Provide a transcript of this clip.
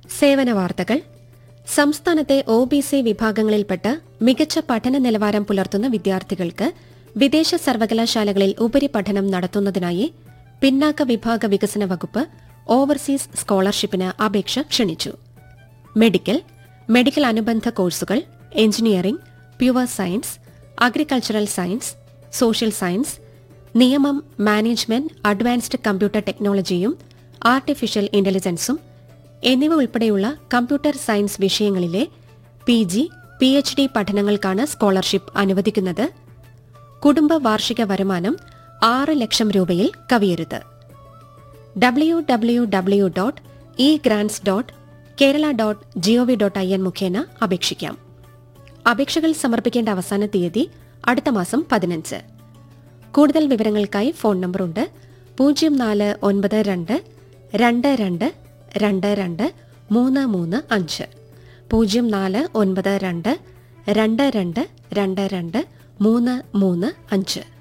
സേവന വാർത്തകൾ സംസ്ഥാനത്തെ ഒ ബി സി വിഭാഗങ്ങളിൽപ്പെട്ട് മികച്ച പഠന നിലവാരം പുലർത്തുന്ന വിദ്യാർത്ഥികൾക്ക് വിദേശ സർവകലാശാലകളിൽ ഉപരിപഠനം നടത്തുന്നതിനായി പിന്നാക്ക വിഭാഗ വികസന വകുപ്പ് ഓവർസീസ് സ്കോളർഷിപ്പിന് അപേക്ഷ ക്ഷണിച്ചു മെഡിക്കൽ മെഡിക്കൽ അനുബന്ധ കോഴ്സുകൾ engineering pure science agricultural science social science നിയമം മാനേജ്മെന്റ് അഡ്വാൻസ്ഡ് കമ്പ്യൂട്ടർ ടെക്നോളജിയും ആർട്ടിഫിഷ്യൽ ഇന്റലിജൻസും എന്നിവ ഉൾപ്പെടെയുള്ള കമ്പ്യൂട്ടർ സയൻസ് വിഷയങ്ങളിലെ P G P H D പഠനങ്ങൾക്കാണ് സ്കോളർഷിപ്പ് അനുവദിക്കുന്നത് കുടുംബ വാർഷിക വരുമാനം ആറ് ലക്ഷം രൂപയിൽ കവിയരുത് W W W dot E grants dot Kerala dot GOV dot I N മുഖേന അപേക്ഷിക്കാം അപേക്ഷകൾ സമർപ്പിക്കേണ്ട അവസാന തീയതി അടുത്ത മാസം പതിനഞ്ച് കൂടുതൽ വിവരങ്ങൾക്കായി ഫോൺ നമ്പറുണ്ട് പൂജ്യം നാല് ഒൻപത് രണ്ട് രണ്ട് രണ്ട് രണ്ട് രണ്ട് മൂന്ന് മൂന്ന് അഞ്ച് പൂജ്യം നാല് ഒൻപത് രണ്ട് രണ്ട് രണ്ട് രണ്ട് രണ്ട് മൂന്ന് മൂന്ന് അഞ്ച്